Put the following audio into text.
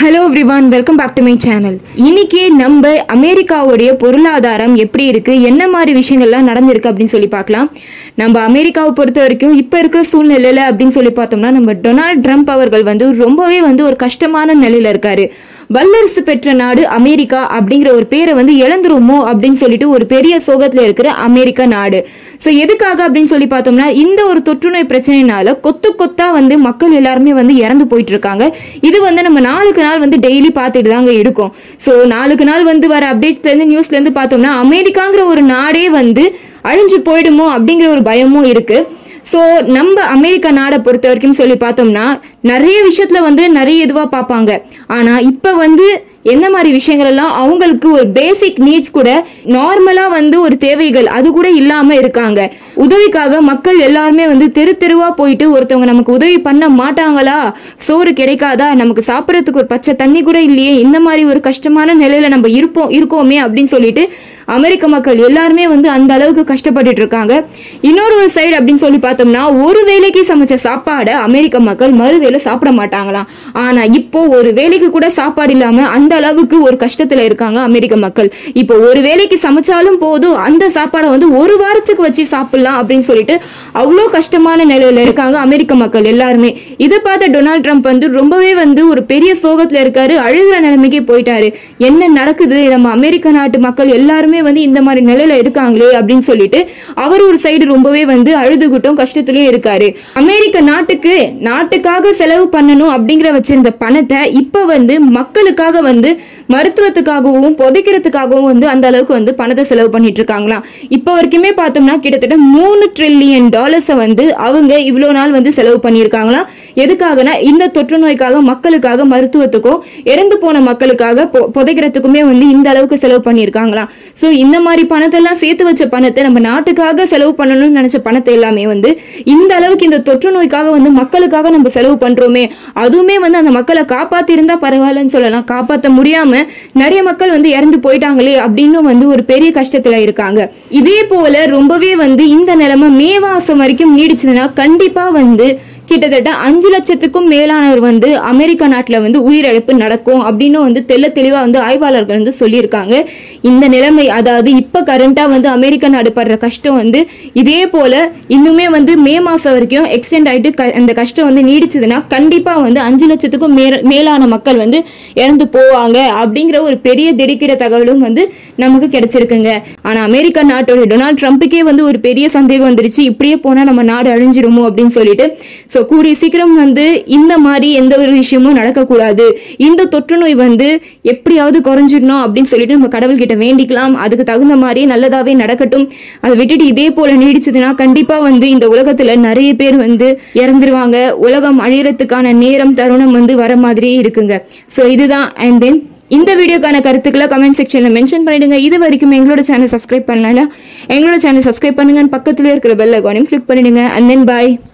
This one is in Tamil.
hello everyone welcome back to my channel இன்னைக்கு நம்ம அமெரிக்காவுடைய பொருளாதாரம் எப்படி இருக்கு என்ன மாதிரி விஷயங்கள்லாம் நடந்திருக்கு அப்படின்னு சொல்லி பார்க்கலாம் நம்ம அமெரிக்காவை பொறுத்த வரைக்கும் இப்போ இருக்கிற சூழ்நிலையில அப்படின்னு சொல்லி பார்த்தோம்னா நம்ம டொனால்ட் ட்ரம்ப் அவர்கள் வந்து ரொம்பவே வந்து ஒரு கஷ்டமான நிலையில இருக்காரு வல்லரசு பெற்ற நாடு அமெரிக்கா அப்படிங்கிற ஒரு பேரை வந்து இழந்துருமோ அப்படின்னு சொல்லிட்டு ஒரு பெரிய சோகத்துல இருக்கிற அமெரிக்க நாடு ஸோ எதுக்காக அப்படின்னு சொல்லி பார்த்தோம்னா இந்த ஒரு தொற்றுநோய் பிரச்சனையினால கொத்து கொத்தா வந்து மக்கள் எல்லாருமே வந்து இறந்து போயிட்டு இருக்காங்க இது வந்து நம்ம நாளுக்கு நாள் வந்து டெய்லி பார்த்துட்டு தாங்க இருக்கோம் ஸோ நாளுக்கு நாள் வந்து வர அப்டேட்ஸ்ல இருந்து நியூஸ்ல இருந்து பார்த்தோம்னா அமெரிக்காங்கிற ஒரு நாடே வந்து அழிஞ்சு போயிடுமோ அப்படிங்கிற ஒரு பயமும் இருக்கு ஸோ நம்ம அமெரிக்கா நாடை பொறுத்த வரைக்கும் சொல்லி பார்த்தோம்னா நிறைய விஷயத்துல வந்து நிறைய இதுவாக பார்ப்பாங்க ஆனால் இப்போ வந்து என்ன மாதிரி விஷயங்கள் எல்லாம் அவங்களுக்கு ஒரு பேசிக் நீட்ஸ் கூட நார்மலா வந்து ஒரு தேவைகள் அது கூட இல்லாம இருக்காங்க உதவிக்காக மக்கள் எல்லாருமே வந்து தெரு தெருவா போயிட்டு ஒருத்தவங்க நமக்கு உதவி பண்ண மாட்டாங்களா சோறு கிடைக்காதா நமக்கு சாப்பிட்றதுக்கு ஒரு பச்சை தண்ணி கூட இல்லையே இந்த மாதிரி ஒரு கஷ்டமான நிலையில நம்ம இருப்போம் இருக்கோமே அப்படின்னு சொல்லிட்டு அமெரிக்க மக்கள் எல்லாருமே வந்து அந்த அளவுக்கு கஷ்டப்பட்டுட்டு இருக்காங்க இன்னொரு ஒரு சைடு அப்படின்னு சொல்லி பார்த்தோம்னா ஒரு வேலைக்கு சமைச்ச சாப்பாடை அமெரிக்க மக்கள் மறுவேளை சாப்பிட மாட்டாங்களாம் ஆனா இப்போ ஒரு வேலைக்கு கூட சாப்பாடு இல்லாம அந்த அளவுக்கு ஒரு கஷ்டத்துல இருக்காங்க அமெரிக்க மக்கள் இப்போ ஒரு வேலைக்கு சமைச்சாலும் போதும் அந்த சாப்பாடை வந்து ஒரு வாரத்துக்கு வச்சு சாப்பிடலாம் அப்படின்னு சொல்லிட்டு அவ்வளோ கஷ்டமான நிலையில இருக்காங்க அமெரிக்க மக்கள் எல்லாருமே இதை பார்த்த டொனால்ட் ட்ரம்ப் வந்து ரொம்பவே வந்து ஒரு பெரிய சோகத்துல இருக்காரு அழுகிற நிலைமைக்கே போயிட்டாரு என்ன நடக்குது நம்ம அமெரிக்க நாட்டு மக்கள் எல்லாருமே வந்து இந்த மாதிரி நிலையில இருக்காங்களே அப்படின்னு சொல்லிட்டு அவர் ஒரு சைடு ரொம்பவே வந்து அழுதுகிட்டும் கஷ்டத்திலயும் இருக்காரு அமெரிக்க நாட்டுக்கு நாட்டுக்காக செலவு பண்ணணும் அப்படிங்கிற வச்சிருந்த பணத்தை இப்ப வந்து மக்களுக்காக வந்து மருத்துவத்துக்காகவும் புதைக்கிறதுக்காகவும் வந்து அந்த அளவுக்கு வந்து பணத்தை செலவு பண்ணிட்டு இருக்காங்களாம் இப்போ வரைக்குமே பார்த்தோம்னா கிட்டத்தட்ட மூணு ட்ரில்லியன் டாலர்ஸை வந்து அவங்க இவ்வளோ நாள் வந்து செலவு பண்ணியிருக்காங்களாம் எதுக்காகனா இந்த தொற்று நோய்க்காக மக்களுக்காக மருத்துவத்துக்கும் இறந்து போன மக்களுக்காக பொ- புதைக்கிறதுக்குமே வந்து இந்த அளவுக்கு செலவு பண்ணியிருக்காங்களாம் ஸோ இந்த மாதிரி பணத்தெல்லாம் சேர்த்து வச்ச பணத்தை நம்ம நாட்டுக்காக செலவு பண்ணணும்னு நினைச்ச பணத்தை எல்லாமே வந்து இந்த அளவுக்கு இந்த தொற்று நோய்க்காக வந்து மக்களுக்காக நம்ம செலவு பண்றோமே அதுவுமே வந்து அந்த மக்களை காப்பாத்தி இருந்தா பரவாயில்லன்னு சொல்லலாம் காப்பாற்ற முடியாம நிறைய மக்கள் வந்து இறந்து போயிட்டாங்களே அப்படின்னு வந்து ஒரு பெரிய கஷ்டத்துல இருக்காங்க இதே போல ரொம்பவே வந்து இந்த நிலைமை மே மாசம் வரைக்கும் நீடிச்சதுன்னா கண்டிப்பா வந்து கிட்டத்தட்ட அஞ்சு லட்சத்துக்கும் மேலானவர் வந்து அமெரிக்கா நாட்டில் வந்து உயிரிழப்பு நடக்கும் அப்படின்னு வந்து தெள்ள தெளிவாக வந்து ஆய்வாளர்கள் வந்து சொல்லியிருக்காங்க இந்த நிலைமை அதாவது இப்போ கரண்ட்டாக வந்து அமெரிக்கா நாடு படுற கஷ்டம் வந்து இதே போல் இன்னுமே வந்து மே மாதம் வரைக்கும் எக்ஸ்டெண்ட் ஆகிட்டு க அந்த கஷ்டம் வந்து நீடிச்சதுன்னா கண்டிப்பாக வந்து அஞ்சு லட்சத்துக்கும் மே மேலான மக்கள் வந்து இறந்து போவாங்க அப்படிங்கிற ஒரு பெரிய திடுக்கிற தகவலும் வந்து நமக்கு கிடைச்சிருக்குங்க ஆனால் அமெரிக்கா நாட்டோட டொனால்ட் ட்ரம்ப்புக்கே வந்து ஒரு பெரிய சந்தேகம் வந்துருச்சு இப்படியே போனால் நம்ம நாடு அழிஞ்சிருமோ அப்படின்னு சொல்லிட்டு ஸோ கூடிய சீக்கிரம் வந்து இந்த மாதிரி எந்த ஒரு விஷயமும் நடக்கக்கூடாது இந்த தொற்று நோய் வந்து எப்படியாவது குறைஞ்சிடணும் அப்படின்னு சொல்லிட்டு நம்ம கடவுள்கிட்ட வேண்டிக்கலாம் அதுக்கு தகுந்த மாதிரி நல்லதாவே நடக்கட்டும் அதை விட்டுட்டு இதே போல நீடிச்சதுன்னா கண்டிப்பா வந்து இந்த உலகத்துல நிறைய பேர் வந்து இறந்துருவாங்க உலகம் அழியறதுக்கான நேரம் தருணம் வந்து வர மாதிரியே இருக்குங்க ஸோ இதுதான் அண்ட் தென் இந்த வீடியோக்கான கருத்துக்களை கமெண்ட் செக்ஷனில் மென்ஷன் பண்ணிடுங்க இது வரைக்கும் எங்களோட சேனல் சப்ஸ்கிரைப் பண்ணலாம் எங்களோட சேனல் சப்ஸ்கிரைப் பண்ணுங்க பக்கத்துல இருக்கிற பெல் ஐக்கானையும் கிளிக் பண்ணிடுங்க அண்ட் தென் பாய்